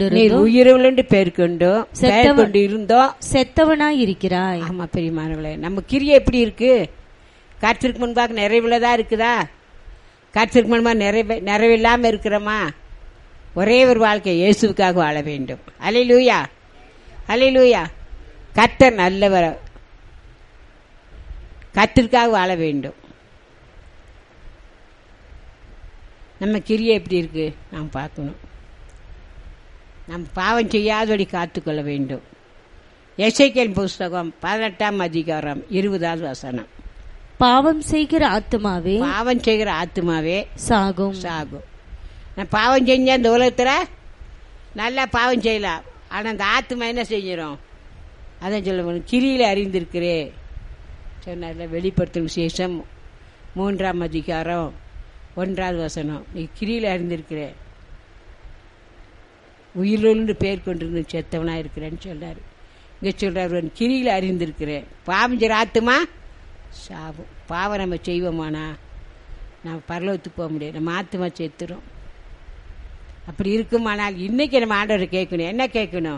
கொண்டிருந்தோம் உயிரிழந்து பேர் கொண்டோம் பெயர் செத்தவன். கொண்டு இருந்தோம் செத்தவனாய் இருக்கிறாய் ஆமா பெரியமானவர்களே நம்ம கிரியை எப்படி இருக்கு கர்த்தருக்கு முன்பாக நிறைவுள்ளதா இருக்குதா கர்த்தருக்கு முன்பாக நிறைவே நிறைவில்லாம இருக்கிறோமா ஒரே ஒரு வாழ்க்கை இயேசுவுக்காக வாழ வேண்டும் அலையிலூயா அலையிலூயா கர்த்தர் நல்லவர் கர்த்தருக்காக வாழ வேண்டும் நம்ம கிரியை எப்படி இருக்கு நாம் பார்க்கணும் நாம் பாவம் செய்யாதபடி காத்துக்கொள்ள வேண்டும் எசைக்கேல் புஸ்தகம் பதினெட்டாம் அதிகாரம் இருபதாவது வசனம் பாவம் செய்கிற ஆத்துமாவே பாவம் செய்கிற ஆத்துமாவே சாகும் சாகும் நான் பாவம் செஞ்சேன் இந்த உலகத்தில் நல்லா பாவம் செய்யலாம் ஆனால் அந்த ஆத்துமா என்ன செஞ்சிடும் அதான் சொல்ல கிரியில் அறிந்திருக்கிறே சொன்னார்ல வெளிப்படுத்தும் விசேஷம் மூன்றாம் அதிகாரம் ஒன்றாவது வசனம் நீ கிரியில் அறிந்திருக்கிறே உயிரோடு பேர் கொண்டிருந்து செத்தவனா இருக்கிறேன்னு சொன்னார் இங்கே சொல்றார் ஒரு கிரியில் அறிந்திருக்கிறேன் பாவம் செய்கிற ஆத்துமா சாபம் பாவம் நம்ம செய்வோமானா நம்ம பரலோகத்துக்கு போக முடியாது நம்ம ஆத்துமா செத்துரும் அப்படி இருக்குமானால் இன்னைக்கு நம்ம ஆண்டவரை கேட்கணும் என்ன கேட்கணும்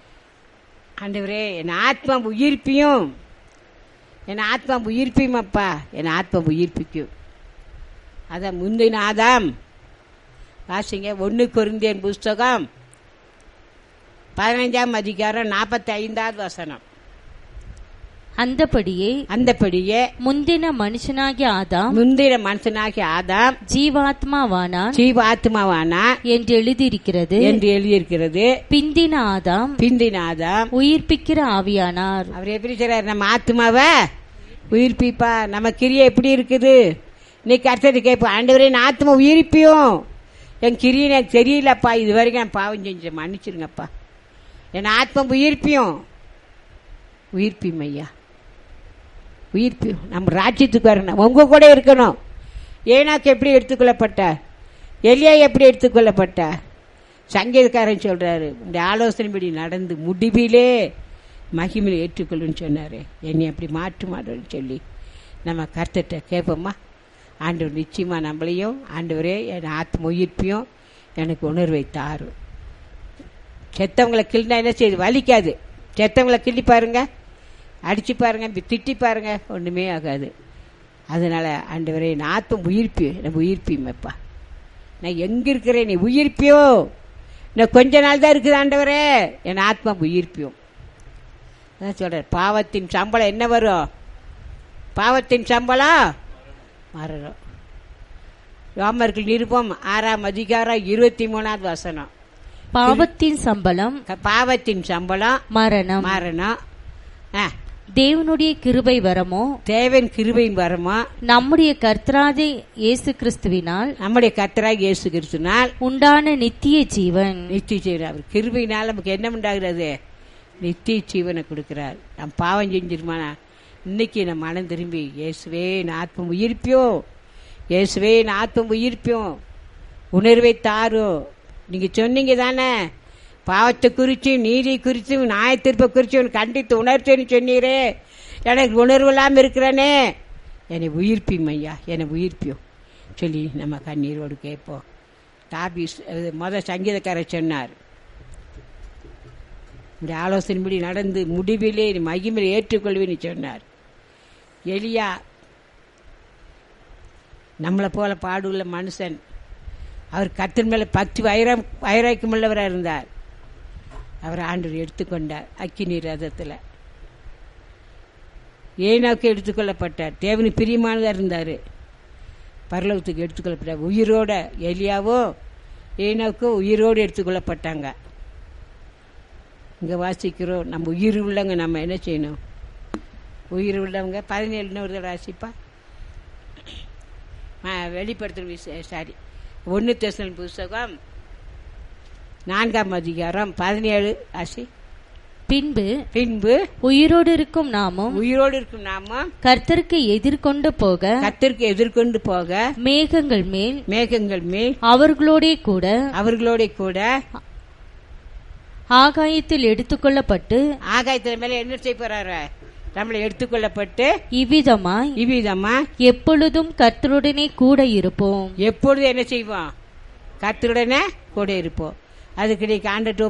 ஆண்டவரே என் ஆத்மா உயிர்ப்பியும் என் ஆத்மா உயிர்ப்பியும் அப்பா என் ஆத்மா உயிர்ப்பிக்கும் அதான் முந்தின ஆதாம் வாசிங்க ஒன்று கொரிந்தியன் புஸ்தகம் பதினைஞ்சாம் அதிகாரம் நாற்பத்தி ஐந்தாவது வசனம் அந்தபடியே அந்தபடியே முந்தின மனுஷனாகிய ஆதாம் முந்தின மனுஷனாகிய ஆதாம் ஜீவாத்மாவானான் ஜீவாத்மாவானா என்று எழுதியிருக்கிறது என்று எழுதியிருக்கிறது பிந்தின ஆதாம் பிந்தின ஆதாம் உயிர்ப்பிக்கிற ஆவியானார் அவர் எப்படி சொல்றாரு நம்ம ஆத்மாவை உயிர்ப்பிப்பா நம்ம கிரியை எப்படி இருக்குது இன்னைக்கு அடுத்தது கேட்போம் ஆண்டவரே என் ஆத்மா உயிர்ப்பியும் என் கிரியை எனக்கு தெரியலப்பா இது வரைக்கும் நான் பாவம் செஞ்சேன் மன்னிச்சிருங்கப்பா என் ஆத்மா உயிர்ப்பியும் உயிர்ப்பியும் ஐயா உயிர்ப்பியும் நம்ம ராஜ்யத்துக்கு வரணும் உங்க கூட இருக்கணும் ஏனாக்கு எப்படி எடுத்துக்கொள்ளப்பட்டார் எலியா எப்படி எடுத்துக்கொள்ளப்பட்டார் சங்கீதக்காரன் சொல்றாரு இந்த ஆலோசனைப்படி நடந்து முடிவிலே மகிமையில் ஏற்றுக்கொள்ளுன்னு சொன்னாரு என்னை அப்படி மாற்று மாட்டோன்னு சொல்லி நம்ம கர்த்தட்ட கேட்போமா ஆண்டவர் நிச்சயமா நம்மளையும் ஆண்டவரே என் ஆத்ம உயிர்ப்பையும் எனக்கு உணர்வை தாரும் செத்தவங்களை கிள்ளினா என்ன செய்யுது வலிக்காது செத்தவங்களை கிள்ளி பாருங்க அடிச்சு பாருங்க இப்படி திட்டி பாருங்க ஒண்ணுமே ஆகாது அதனால ஆண்டவரே என் ஆத்ம உயிர்ப்பி எனக்கு உயிர்ப்பியுமேப்பா நான் எங்க இருக்கிறேன் நீ உயிர்ப்பியோ இன்னும் கொஞ்ச நாள் தான் இருக்குது ஆண்டவரே என் ஆத்மா உயிர்ப்பியும் அதான் சொல்றேன் பாவத்தின் சம்பளம் என்ன வரும் பாவத்தின் சம்பளம் மரணம் ரோமர்கள் நிருபம் ஆறாம் அதிகாரம் இருபத்தி மூணாவது வசனம் பாவத்தின் சம்பளம் க- பாவத்தின் சம்பளம் மரணம் மரணம் ஆ, தேவனுடைய கிருபை வரமோ தேவன் கிருபையின் வரமா நம்முடைய கர்த்தராதி இயேசு கிறிஸ்துவினால் நம்முடைய கர்த்தராக இயேசு கிறிஸ்துனால் உண்டான நித்திய ஜீவன் நித்திய ஜீவன் அவர் கிருபையினால் நமக்கு என்ன உண்டாகிறது நித்திய ஜீவனை கொடுக்கிறார் நம் பாவம் செஞ்சிருமானா இன்னைக்கு நம்ம மனம் திரும்பி இயேசுவே என் ஆத்மம் உயிர்ப்பியோ இயேசுவே என் ஆத்மம் உயிர்ப்பியும் உணர்வை தாரும் நீங்க சொன்னீங்க தானே பாவத்தை குறித்து நீதி குறித்து நியாயத்தீர்ப்பை குறித்து உன் கண்டித்து உணர்ச்சின்னு சொன்னீரே எனக்கு உணர்வு இல்லாமல் இருக்கிறனே என்னை உயிர்ப்பியும் ஐயா என்னை உயிர்ப்பியும் சொல்லி நம்ம கண்ணீரோடு கேட்போம் டாபிஸ் அது மொதல் சங்கீதக்காரர் சொன்னார் இந்த ஆலோசனைப்படி நடந்து முடிவிலே நீ மகிமையில் ஏற்றுக்கொள்வேன்னு சொன்னார் எலியா நம்மளை போல பாடுள்ள மனுஷன் அவர் கத்தின் மேல பத்து வைரம் வைராக்கியம் உள்ளவராக இருந்தார் அவர் ஆண்டவர் எடுத்துக்கொண்டார் அக்கினி ரதத்தில் ஏனாக்கு எடுத்துக்கொள்ளப்பட்டார் தேவனுக்கு பிரியமானதாக இருந்தார் பரலோகத்துக்கு எடுத்துக்கொள்ளப்பட்டார் உயிரோட எலியாவோ ஏனாக்கோ உயிரோடு எடுத்துக்கொள்ளப்பட்டாங்க இங்கே வாசிக்கிறோம் நம்ம உயிர் உள்ளவங்க நம்ம என்ன செய்யணும் உயிர் உள்ளவங்க பதினேழு ஒரு ராசிப்பா வெளிப்படுத்துகிற சாரி ஒன்று தேசன் புஸ்தகம் நான்காம் அதிகாரம் பதினேழு ராசி பின்பு பின்பு உயிரோடு இருக்கும் நாமும் உயிரோடு இருக்கும் நாம கர்த்தருக்கு எதிர்கொண்டு போக கத்திற்கு எதிர்கொண்டு போக மேகங்கள் மேல் மேகங்கள் மேல் அவர்களோடே கூட அவர்களோட கூட ஆகாயத்தில் எடுத்துக்கொள்ளப்பட்டு ஆகாயத்தின் மேல என்ன செய்ய போறாரு நம்மளை எடுத்துக்கொள்ளப்பட்டு இவ்விதமாய் இவ்விதமா எப்பொழுதும் கர்த்தருடனே கூட இருப்போம் எப்பொழுது என்ன செய்வோம் கத்தருடனே கூட இருப்போம் அதுக்கு நீ ஆண்டட்டு